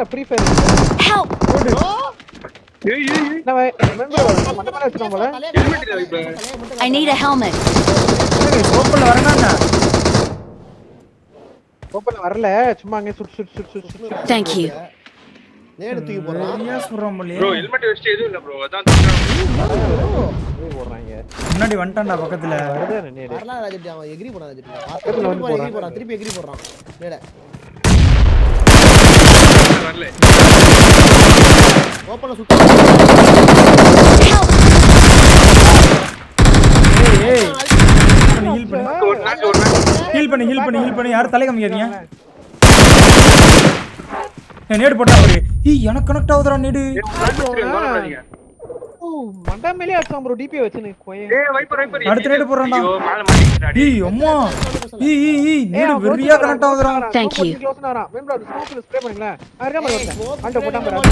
என்ன free fire Help! ஏய் ஏய் ஏய் என்ன வை- மெம்பர் மண்ட மேல வச்சிருக்கோம் போல I need a helmet. ஓப்பன்ல வரேன்னா ஓப்பன்ல வரல சும்மா அங்கே சுட் சுட் சுட் சுட் சுட் Thank you. நேடு தூக்கி போடுறான் நிறையா சொல்றான் போலயே ப்ரோ ஹெல்மெட் வச்சுட்டு எதுவும் இல்ல ப்ரோ அதான் தூக்குறான். போய் போடுறாங்க முன்னாடி வந்துட்டான்டா பக்கத்துல வருது நேடு வரலாம் ராஜெட்டி அவன் எகிரி போறான் ராஜெட்டி பக்கத்துல வந்து எகிரி போறான். போறான் திருப்பி எகிரி போடுறான் நேட வரல ஓப்பன்ல சுத்த ஏய் ஹீல் பண்ணு ஒரு நாக்கு ஒரு நாக்கு ஹீல் பண்ணு ஹீல் பண்ணு ஹீல் பண்ணு யாரும் தலை காமிக்காதீங்க ஏய், நேடு போட்டா அவரு ஏய் எனக்கு கனெக்ட் ஆகுதுடா நேடு ஏய், ஒரு நாக்கு வச்சிருக்கேன், கவலைப்படாதீங்க. ஓ மண்ட மேலே அடிச்சான் ப்ரோ டிபி வச்சுன்னு கோயே ஏய் வைப்பர் வைப்பர் அடுத்த நேடு போடுறான்டா. ஐயோ மேல மாட்டிக்கிட்டாடி ஏய் அம்மா ஏய் ஏய் ஏய் நேடு வெறியா கனெக்ட் ஆகுதுடா Thank you. க்ளோஸ் வரான் மெம்பர் அது ஸ்மோக்ல ஸ்ப்ரே பண்ணுங்களேன் அங்க பாரு ஒருத்தன் அண்ட போட்டான் பாரு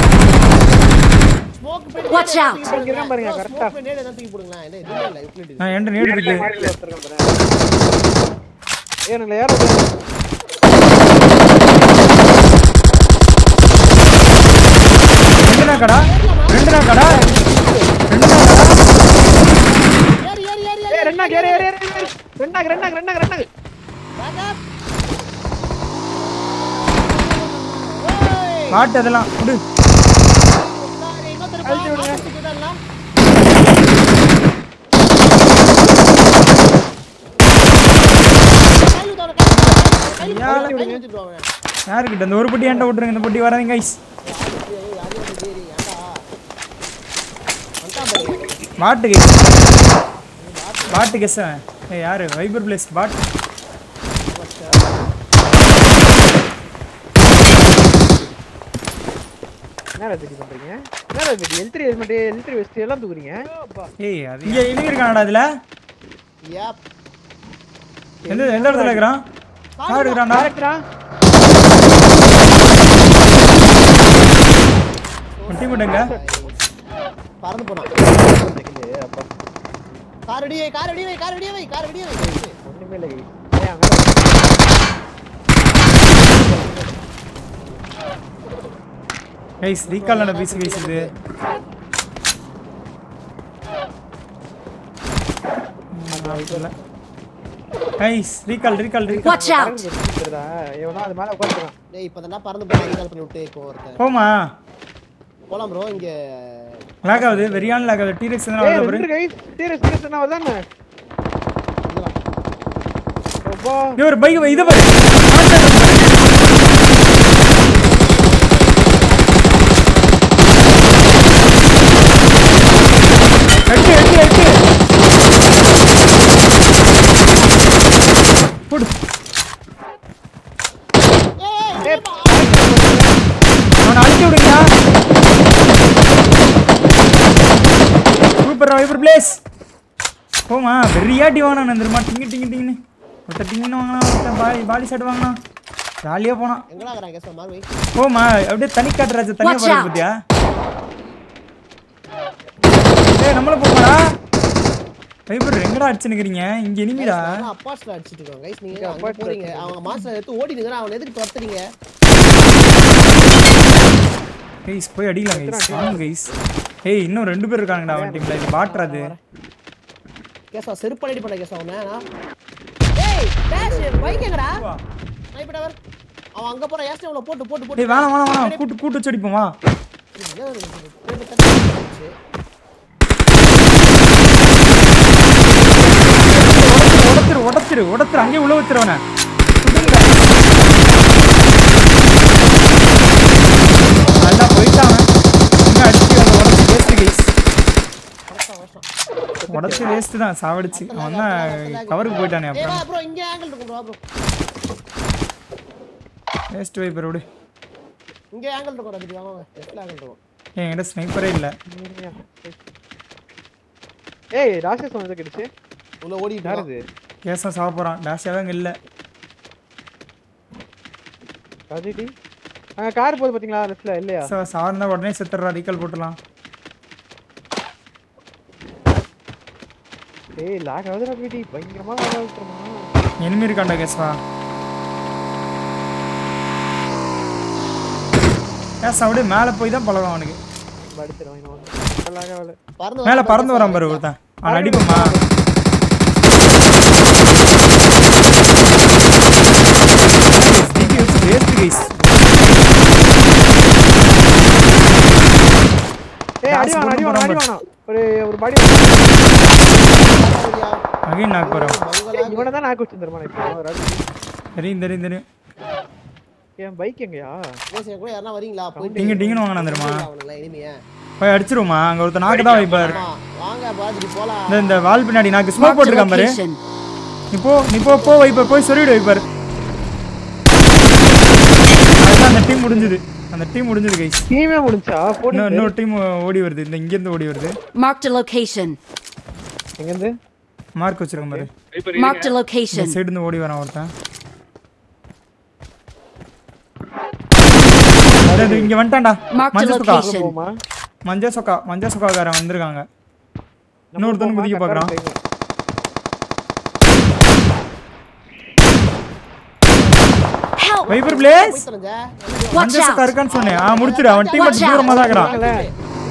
ஸ்மோக் Watch out. இங்க இருக்கான் பாருங்க, correct ஆ. நேடு என்ன தூக்கி போடுங்களேன் என்ன எதுவுமே இல்ல யூக்ளிட் நான் என்கிட்ட நேடு இருக்கு ஏய் எனக்கு யாரோ ரெண்டு நாக்கடா ரெண்டு நாக்கடா ரெண்டு நாக்கடா ஏறி ஏறி ஏறி ஏய் ரெண்டாக ஏறு ஏறு ஏறு ஏறு. ரெண்டாக ரெண்டாக ரெண்டாக ரெண்டாக பேக்கப் மாட்டு அதெல்லாம் விடு இன்னொருத்தர் விடுங்க யாருக்கிட்ட இந்த ஒரு பொட்டி ஏன்ட்ட விட்டுருங்க இந்த பொட்டி வராதீங்க கைஸ் பாட்டு கேஸ் பாட்டு கெஸ் ஏய் யாரு வைபர் பிளேஸ் பாட் என்ன ராஜி பண்றீங்க என்ன ராஜி எல்3 ஹெல்மெட் எல்3 வெஸ்ட் எல்லாம் தூக்குறீங்க ஏய் அது இங்க இங்க இருக்கானடா இதுல எந்த எந்த இடத்துல இருக்கிறான் கார் இருக்கிறான்டா டேரக்டரா ஒட்டி மட்டுங்க பறந்து போனான் அப்பா கார் ரெடி வை கார் ரெடி வை கார் ரெடி வை கார் ரெடி வை ஒண்ணுமே இல்லை ஏய் அங்க கைஸ் ரீகால் நட பீஸ் கைஸ் இது guys recall recall recall Watch out! இருக்குதா எவனோ அது மேல உட்கார்ந்துருக்கான் டேய் இப்பதான் பறந்து போய் ரீகால் பண்ணி விட்டு இப்போ ஒருத்தன் போமா போலாம் ப்ரோ இங்க லாக் ஆகுது வெறியான லாக் ஆகுது டீரெக்ஸ் எதனா ஏய் வருதா பாரு ரெண்டு கைஸ் சீரியஸ் சீரியஸ் என்ன வருதானே அப்பா ஏய் ஒரு பைக் இத பாரு எட்டு எட்டு எட்டு போடு அவனை அழிச்சு விடுங்க சூப்பர் வைப்பர் பிளேஸ் போமா வெறியாட்டி வாங்கினா தெரியுமா டிங்கு டிங்கு டிங்குன்னு ஒருத்தர் டிங்குன்னு வாங்கினா ஒருத்தன் பாலி பாலி ஷர்ட் வாங்கினா ஜாலியாக போனான் எங்கடா இருக்கறாங்க கேஸ் மாறு வை போமா அப்படியே தனி காட்டுறாச்சு தனியாக Watch போறது out. பத்தியா ஏய் நம்மள போமாடா வைப்பர் எங்கடா அடிச்சு நிக்கிறீங்க இங்க இனிமேடா அப்பாஸ்ல அடிச்சிட்டு இருக்காங்க கைஸ் நீங்க அங்க போறீங்க அவங்க மாஸ்டர் எடுத்து ஓடிடுங்க அவன் எதுக்கு துரத்துறீங்க கைஸ் போய் அடிக்கலாம் கைஸ் வாங்க கைஸ் ஏய் இன்னும் ரெண்டு பேர் இருக்காங்கடா அவன் டீம்ல இது பாட்டுறாது கேசா செருப்பு அடி பண்ண கேசா அவன ஏய் டேஷ் பைக் எங்கடா ஸ்னைப்பர் டவர் அவன் அங்க போற ஏஸ்ட் உள்ள போட்டு போட்டு போட்டு ஏய் வேணாம் வேணாம் வேணாம் கூட்டு கூட்டு வச்சு அடிப்போம் வா உடத்துரு உடத்துரு உடத்துரு அங்கேயே உள்ள வச்சிருவன நல்லா போயிட்டான் இன்னும் அடிச்சு அந்த உடச்சு வேஸ்ட் கைஸ் உடச்சு வேஸ்ட் தான் சாவடிச்சு அவன் தான் கவருக்கு போயிட்டானே ஏய் அப்புறம் வா ப்ரோ இங்க ஆங்கிள் இருக்கும் ப்ரோ ப்ரோ வேஸ்ட் வைப்பர் விடு இங்க ஆங்கிள் இருக்கும் ராஜி வாங்க வாங்க லெஃப்ட்ல ஆங்கிள் இருக்கும் ஏன் என்கிட்ட ஸ்னைப்பரே இல்லை ஏய் ராஷஸ் வந்து கிடைச்சு உள்ள ஓடிட்டு யார் இருக்கான். இது கேஸாக சாவ போகிறான் டேஷாவே அங்கே இல்லை ராஜிடி அங்க கார் போகுது பாத்தீங்களா லெஃப்ட்ல இல்லையா சார் சார்ந்தா உடனே செத்துறா ரீகால் போட்டுலாம் ஏய் லாக் ஆகுது ராஜிடி பயங்கரமா லாக் ஆகுதுமா எனிமி இருக்காண்டா கேஸ்வா கேஸ் அப்படியே மேலே போய் தான் பழகம் அவனுக்கு அடிச்சிடும் இன்னும் நல்லா வேலை பறந்து மேலே வரான் பறந்து வரான் பாரு ஒருத்தன் அவன் அடிப்போமா வேஸ்ட் கைஸ் ஏய் அடி காசு வாங்க அடி போட்டு வாங்க அடி போடாம. வாங்க ஒரு ஒரு பாடி ஐயா. அகைன் நாக்கு போகிறோம் மங்களா. இவனை தான் நாக்கு வச்சிருந்தேன் இப்போ ஒரு அடி. தெரியும் தெரியும் தெரியும் என் பைக் எங்கயா பேச கூட யாருன்னா வரீங்களா போயிட்டு டிங்கு டிங்குன்னு வாங்கினா தெரியுமா அவனுங்களா இனிமையா போய் அடிச்சிருவோமா அங்கே ஒருத்தன் நாக்கு தான் வைப்பார் ஆமா, வாங்க பாத்துட்டு போலாம் இந்த இந்த வால் பின்னாடி நாக்கு ஸ்மோக் Marked a போட்டிருக்கான் பாரு location. நீ போ நீ போ போ வைப்பார் போய் சொல்லிவிடு வைப்பார் அதுதான் அந்த டீம் முடிஞ்சது அந்த டீம் முடிஞ்சது கைஸ் டீமே முடிஞ்சா போட்டு இன்னும் இன்னொரு டீம் ஓடி வருது இந்த இங்கேருந்து ஓடி வருது Marked a location. எங்கேருந்து மார்க் வச்சிருக்கேன் பாரு வைப்பர் Marked a இந்த location. சைடு இருந்து ஓடி வரான் ஒருத்தன் அது, அது, இங்க வந்துட்டான்டா Marked a மஞ்சள் சொக்கா location. போமா மஞ்சள் சொக்கா மஞ்சள் சொக்காக்காரன் வந்திருக்காங்க இன்னொருத்தன் குதிக்க பார்க்கறான் Help! வைப்பர் பிளேஸ் போய் தொலைஞ்ச. Watch மஞ்சள் சொக்கா out! இருக்கான்னு சொன்னேன் ஆ முடிச்சிடு அவன் டீம் Watch out. தூரமா தான் இருக்கிறான்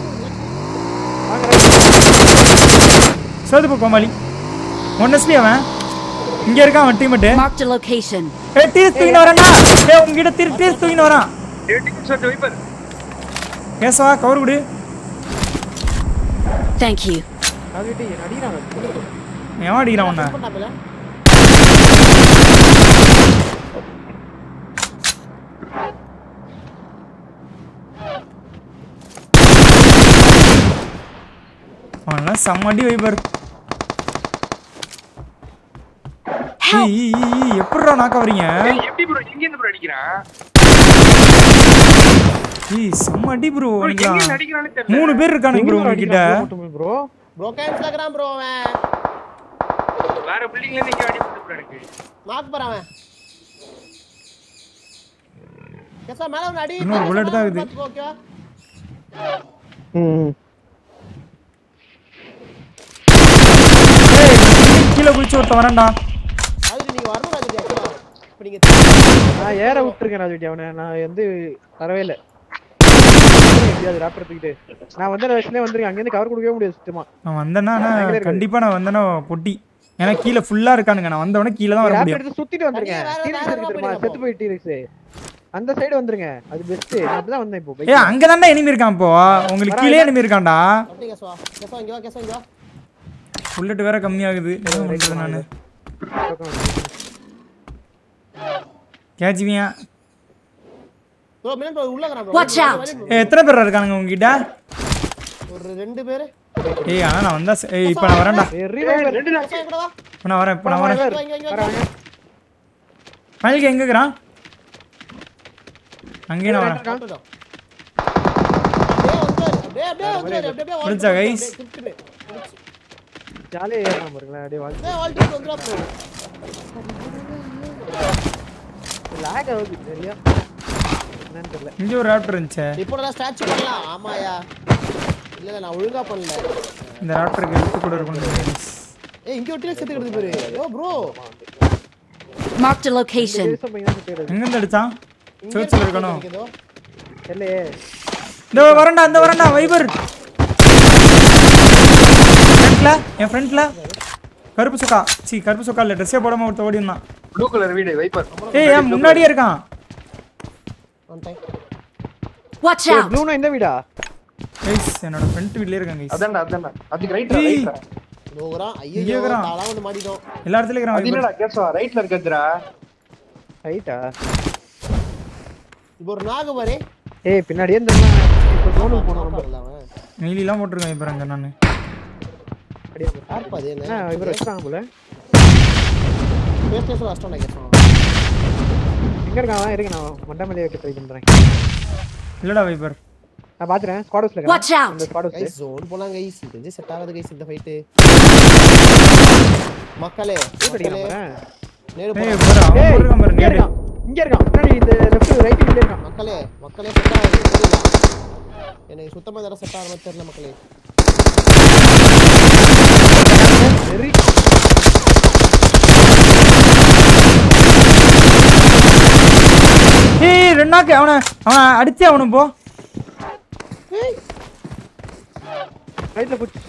சோது போ கோமாளி ஒன் எஸ்பி அவன் இங்க இருக்கான் அவன் டீமேட்டு Marked a location. ஏ டீஸ் தூக்கின்னு வரான்டா ஏ உங்ககிட்ட திரு டீஸ் தூக்கின்னு வரான் எயிட்டீன் ஷாட் வைப்பர் கேசவா கவர் கொடு Thank you. அதுக்கிட்ட அடிக்கிறாங்க எவன் அடிக்கிறான் உன்னை பண்ணாமல. அவன்லாம் செம்ம அடி வைப்பர் Help! எப்படிடா நாக்க வரீங்க ஏய் எப்படி ப்ரோ எங்க இருந்து ப்ரோ அடிக்கிறான் ஏய் செம்ம அடி ப்ரோ ப்ரோ எங்க இருந்து உனக்குலாம் அடிக்கிறானே தெரியல மூணு பேர் இருக்கானுங்க ப்ரோ உங்ககிட்ட ப்ரோ Broken Instagram bro அவன். வேற பில்டிங்ல இருந்து இங்க அடி போட்டு ப்ரோ எனக்கு knock போறான் அவன். கேசா, மேல ஒண்ணு அடி. இன்னும் bullet தான் இருக்குது. பாத்துக்கோ, ஓகேவா? ம் ஏய், கீழே குதிச்சு ஒருத்தன் வரேன்டா அதுக்கு நீங்க வரணும் அதுக்கு actually. இப்ப நீங்க நான் ஏற விட்டுருக்கேன் ராஜுட்டி அவனை நான் வந்து வரவே இல்லை எப்படியாவது ராப்பர் தூக்கிட்டு நான் வந்து வயசுலேயே வந்திருக்கேன் அங்கேருந்து கவர் கொடுக்கவே முடியாது சுத்தமா நான் வந்தேன்னா பயங்கர இருக்கு. கண்டிப்பா நான் வந்தேன்னா பொட்டி ஏன்னா கீழே ஃபுல்லா இருக்கானுங்க நான் வந்தவொடனே கீழே தான் வர ராப்பர் முடியும் எடுத்து சுத்திட்டு வந்துருங்க வேற- வேற டீரக்ஸ் இருக்கு தெரியுமா வேற செத்து போய் டீரக்ஸ் அந்த சைடு வந்துருங்க அது பெஸ்ட் நான் அப்படிதான் வந்தேன் இப்போ ஏ அங்க தான்டா எனிமி இருக்கான் இப்போ உங்களுக்கு கீழே எனிமி இருக்கான்டா அப்படியே கேசவா. கேசவா, இங்க வா, கேசவா, இங்க வா. புல்லட் வேற கம்மியாகுது என்ன பண்றது நானு கேட்சுவியா bro, மின்னல் bro, உள்ள இருக்கிறான் bro. Watch out. ஏ எத்தனை பேர் இருக்கானுங்க உங்ககிட்ட ஒரு ரெண்டு பேரு ஏய் ஆனா நான் வந்தா ச- ஏய் இப்போ நான் வரேன்டா ரெண்டு நாள் கேசவா, இங்க வா. இப்போ நான் வரேன் இப்போ நான் வரேன் இங்க வா, இங்க வா, இங்க வா. மயிலுக்கு எங்க இருக்கிறான் அங்கேயே நான் வரேன் வந்துட்டோம். அப்படியே வந்துரு, அப்படியே, அப்படியே வந்துரு, அப்படியே, அப்படியே வாழ்த்து முடிஞ்சா, வந்துரு, guys? அப்படியே திருப்பிடு. முடிச்சு. ஜாலியாக ஏறலாம் பாருங்களேன் அப்படியே வாழ்க்கை அப்படியே வாழ்த்துட்டு வந்துரு bro. லாக் ஆகுது சரியா என்னன்னு தெரியல இங்கே ஒரு ராப்டர் இருந்துச்சே இப்போ நல்லா ஸ்டாச்சு பண்ணலாம் ஆமாயா இல்ல இல்ல நான் ஒழுங்கா பண்ணல இந்த ராப்டருக்கு எடுத்து கூட இருக்கணும் ஏய் இங்க ஒரு டீல் செத்து கிடக்கு பாரு yo bro Marked a location. பெருசா பையன் தான் சுத்தி எங்கேருந்து அடிச்சான் சர்ச்சில் இருக்கணும் தெரியலையே இந்த வரேன்டா இந்த வரேன்டா வைபர் ஃப்ரண்ட்ல என் ஃப்ரண்ட்ல கருப்பு சொக்கா சி கருப்பு சொக்கா இல்லை ட்ரெஸ்ஸே போடாம ஒருத்த ஓடி இருந்தான் ப்ளூ கலர் வீடு வைப்பர் ஏய் என் முன்னாடியே இருக்கான் Watch out! ப்ளூனா இந்த வீடா கைஸ் என்னோட ஃப்ரண்ட் வீட்லயே இருக்காங்க கைஸ் அதான்டா அதான்டா அதுக்கு ரைட் ஏய். ரைட் நோகறான் இங்க ஐயோ இருக்கிறான். தாளா வந்து மாட்டிட்டோம் எல்லா இடத்துலயும் இருக்கிறான் அது வைபர் என்னடா கேசவா ரைட்ல இருக்கதுடா ஹைட்டா இப்போ ஒரு நாகு பாரு ஏய் பின்னாடியே இந்த இப்போ ஜோனுக்கு போனோம் ரொம்ப பார்க்கல அவன் மெயிலாம் போட்டிருக்கேன் வைபர் அங்க நான் அப்படியே போய். யார்ப்பா அது என்ன என்ன இவர் வச்சுட்டாங்க போல பேஸ் பேஸ் கஷ்டம் நான் கேட்கணும் எங்க இருக்கான் அவன்? இருங்க நான் மண்டமலையை வைக்க ட்ரை பண்றேன் இல்லடா வைபர் நான் பாத்துறேன் ஸ்குவாட் ஹவுஸ்ல Watch out. அந்த ஸ்குவாட் ஹவுஸ் கைஸ் ஜோன் போலாம் கைஸ் இது செட் ஆகாது கைஸ் இந்த ஃபைட் மக்களே மக்களே நேரு ஏய் போலாம். பாரு அவன் ஏய் போட்டிருக்கான் பாரு இங்க நேடு இருக்கான் இங்க இருக்கான் பின்னாடி இந்த லெஃப்ட் ரைட் வீட்ல இருக்கான் மக்களே மக்களே செட் ஆகாது புரியல எனக்கு சுத்தமா தர செட் ஆகாம தெரியல மக்களே வெரி ஏய் ரெண்டாக்கு அவனை அவனை அடிச்சே அவனு போ டேய் ரைட்ல புடிச்சு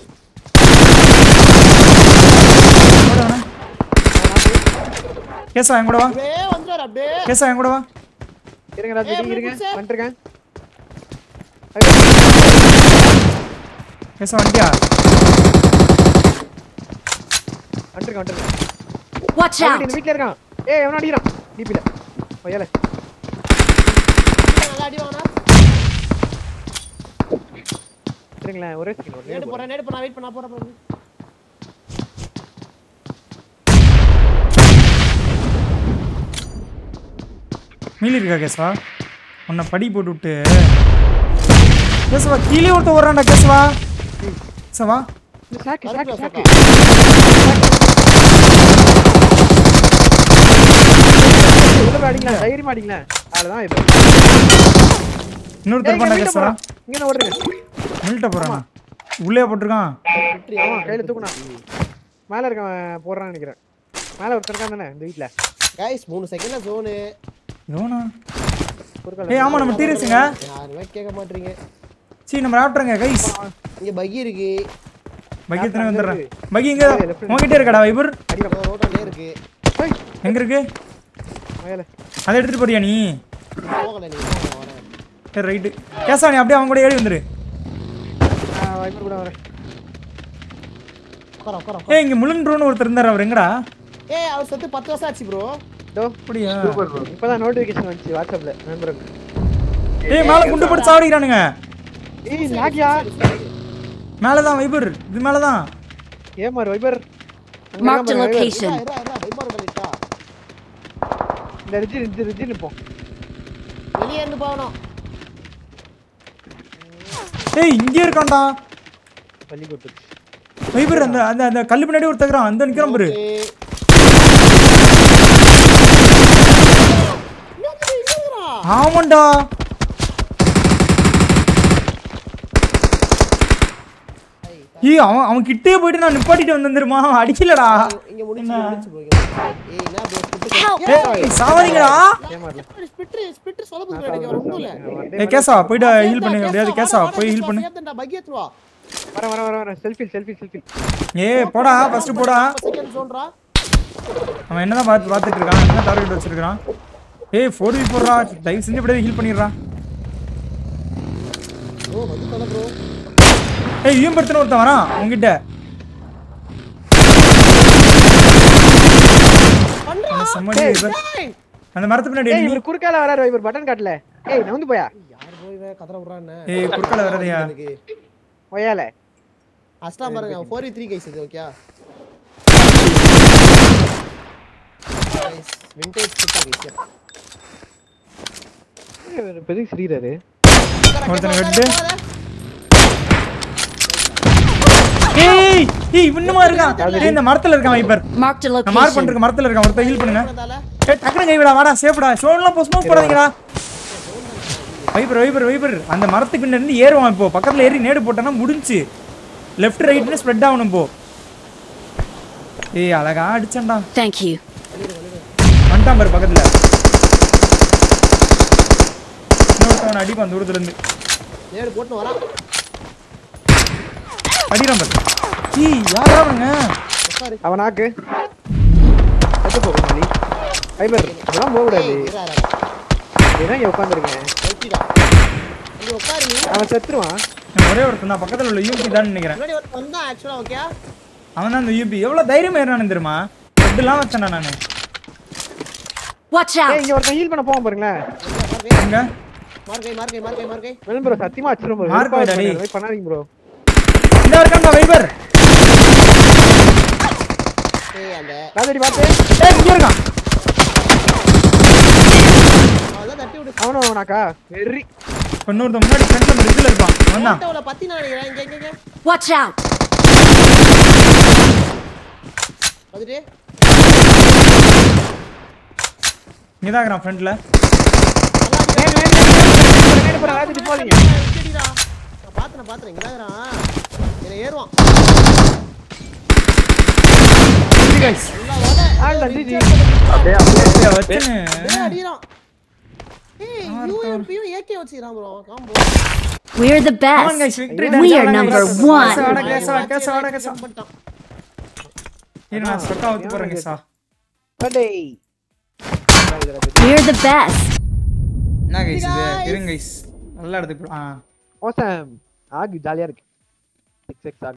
கேசவா என் கூட வா அப்படியே வந்துறாரு அப்படியே கேசவா என் கூட வா இருங்க ஏய், ராஜ் அப்படி இருங்க புடிச்சே. வந்துருக்கேன் கேசவா வந்துட்டியா வந்துருக்கேன் வந்துருக்கேன் Watch அவன் out! இந்த வீட்ல இருக்கான் ஏய் எவன அடிக்கிறான் டிபில பையல நல்லா அடி வாங்கனா இருங்களேன் ஒரே செகண்ட் ஒரு நேடு நேடு போறேன் நேடு போறேன் வெயிட் பண்ணா போறேன் போறேன். மீலி இருக்கா கேசவா உன்னை படி போட்டு விட்டு கேசவா கீழே ஒருத்தன் வர்றான்டா கேசவா கேசவா இந்த சாக்கு சாக்கு சாக்கு உள்ள போய் அடிங்களேன் தைரியமா அடிங்களேன் அவ்வளவுதான் இப்போ இன்னொருத்தர் பண்ணா கேசவா இங்க இருந்து ஓடுங்க மில்ட்ட போறான் உள்ளே போட்டிருக்கான் வெற்றி ஆமா கையில தூக்குனா மேல இருக்கவன் போடுறான்னு நினைக்கிறேன் மேல ஒருத்தர் இருக்கான் தானே இந்த வீட்ல கைஸ் 3 செகண்ட்ல ஜோனு யோனா குறுக்கால ஏய் ஆமா நம்ம டீரஸுங்க யாருமே கேட்க மாட்டீங்க சீ நம்ம ராப்டருங்க கைஸ் இங்க பகி இருக்கு பகி எத்தனை வந்துடுறேன் பகி இங்க உங்ககிட்ட இருக்கடா வைபர் அடிக்க ரோட்டோலயே இருக்கு ஏய் எங்க இருக்கு மேல அதை எடுத்துட்டு போறியா நீ போகல நீ போங்க, வரேன் சரி ரைட்டு கேசவா நீ அப்படியே அவங்க கூட ஏறி வந்துரு நான் வைப்பர் கூட வரேன் உட்கார உட்கார ஏய் இங்க முள்ளன் ட்ரோன் ஒருத்தர் இருந்தார் அவர் எங்கடா ஏய் அவர் செத்து 10 வருஷம் ஆச்சு ப்ரோ டோ அப்படியா இப்பதான் நோட்டிபிகேஷன் வந்துச்சு வாட்ஸ்அப்ல நண்பருக்கு ஏய் மேல குண்டு போட்டு சாவடிக்கிறானுங்க ஏய் லாகியா மேலதான் வைபர் இது மேலதான் ஏமாறு வைபர் Marked a location. இரா இரா வைபார் பண்ணிட்டா இந்த ரிஜி ரிஜி ரிஜி நிப்போம் வெளியே இருந்து போகணும் ஏய் இங்கே இருக்கான்டா பள்ளி கொடுத்து வைபர் அந்த அந்த அந்த கல்லு பின்னாடி ஒருத்தர் இருக்கிறான் அந்த நிக்கிறான் பாரு ஏய். என்னது இது, என்னதுடா? ஆமாண்டா ஏய் அவன் அவன் கிட்டே போயிட்டு நான் நிப்பாட்டிட்டு வந்தேன் தெரியுமா அவன் அடிக்கலடா இங்க முடிச்சு முடிச்சு போய் ஏய் என்ன bro, spit Help! ஏய் சாவறீங்கடா ஏமாறல spit, spit, spit சொல்ல போகுது எனக்கு, ஒண்ணும் இல்ல. ஏய் கேசா போயிட்டு ஹீல் பண்ணு எப்படியாவது கேசா போய் ஹீல் பண்ணு சேர்த்துடா, பகி எடுத்துட்டு வா. வர வர வர வர செல்ஃபி செல்ஃபி செல்ஃபி ஏய் போடா ஃபர்ஸ்ட் போடா second zone ரா. அவன் என்னதான் பார்த்து பார்த்துட்டு இருக்கான் என்ன டார்கெட் வச்சிருக்கான் ஏய் ஃபோர் வி போடுறா தயவு செஞ்சு எப்படியாவது ஹீல் பண்ணிடுறா bro, வந்து தொலை bro. ஏய் யூம் படுத்துன ஒருத்தன் வரான் உங்ககிட்ட பண்றா. அந்த செம்மடி வைபர் ஏய், அந்த மரத்து பின்னாடி ஏய் நீ இவர் குறுக்கால வராரு வைபர் பட்டன் காட்டல ஏய் நவுந்து போயா யார் bro இவன் கதற விடுறான்னு? ஏய் குறுக்கால வராதயா எனக்கு. ஒயால அஸ்டா பாருங்க 4v3 guys இது ஓகே விண்டேஜ் கிட்ட guys இவர் பெரிய சிரிக்கிறாரு ஒருத்தனை வெட்டு ஏய் ஏய் இன்னுமா இருக்கான் ஏய் இந்த மரத்துல இருக்கான் வைப்பர் Marked a நான் மார்க் location. பண்றேன் மரத்துல இருக்கான் ஒருத்தன் ஹீல் பண்ணுங்க அதனால ஏய் டக்குனு கைவிடா வாடா சேஃப்டா ஷோன்லாம் போ ஸ்மோக் போடாதீங்கடா வைப்பர் வைப்பர் வைப்பர் அந்த மரத்துக்கு பின்னாடி இருந்து ஏறுவான் இப்போ பக்கத்துல ஏறி நேடு போட்டனா முடிஞ்சு லெஃப்ட் ரைட்னு ஸ்ப்ரெட் ஆகணும் இப்போ ஏய் அழகா அடிச்சேன்டா Thank you. வந்துட்டான் பாரு பக்கத்துல இன்னொருத்தவன் அடிப்பான் தூரத்துல இருந்து நேடு போட்டு வரா அடிக்கிறான் பாரு ஏய் யாரா அவனுங்க உட்காரு அவன் நாக்கு செத்து போகும் மணி வைபர் இதெல்லாம் போக கூடாது ஏய், இரா, இரா. இதான் இங்க உட்காந்துருக்கேன் வெட்டிடா இங்க உட்காரு நீ அவன் செத்துருவான் நான் ஒரே ஒருத்தன் தான் பக்கத்துல உள்ள யூபி தான் நினைக்கிறேன் முன்னாடி ஒருத்தன் வந்தான் ஆக்சுவலா ஓகே அவன் தான் அந்த யூபி எவ்வளவு தைரியம் ஏறானு தெரியுமா ரெண்டுலாம் வச்சேன்டா நானு Watch ஏய் out! இங்க ஒருத்தன் ஹீல் பண்ண போவான் பாருங்களேன் எங்க மார்க்கை மார்க்கை மார்க்கை மார்க்கை வெளும் ப்ரோ சத்தியமா வச்சிரும் ப்ரோ Mark வைடா டேய். பண்ணாதீங்க ப்ரோ இந்த இருக்கான்டா வைபர் ஏய் அந்த ராஜடி பார்த்து ஏய் இங்க இருக்கான் அதான் தட்டி விடு அவனும் அவனாக்கா வெறி இப்ப இன்னொருத்தன் முன்னாடி ஃப்ரண்ட்ல அந்த இதுல இருப்பான் அவன் தான் ஃபோட்டோல பத்தி நான் நினைக்கிறேன் இங்க இங்க இங்க Watch out! வந்துட்டு இங்க தான் இருக்கிறான் ஃப்ரண்ட்ல நேடு போற ராஜடி போறீங்க விட்டுடிடா நான் பாத்துறேன் பாத்துறேன் இங்க தான் என்ன ஏறுவான் நல்லா ஓட ஆள் நன்றி வச்சுன்னு அப்படியே அடிக்கிறான் ஏய் யூஎம்பியும் ஏகே வச்சுக்கிறான் bro combo We're the Come on guys, best. victory We dance. are வாடா, number guys. one. கேசா, வாடா, கேசா, கேசா, வாடா, கேசா. பண்ணிட்டான். இரு, நான் சொக்கா ஊத்து போறேன் கேசா. டேய் We're the best. என்ன guys இது? இருங்க guys. நல்ல இடத்துக்கு போ- ஆ மோசம் ஆகு ஜாலியா இருக்கு சிக்ஸ் எக்ஸ் ஆகு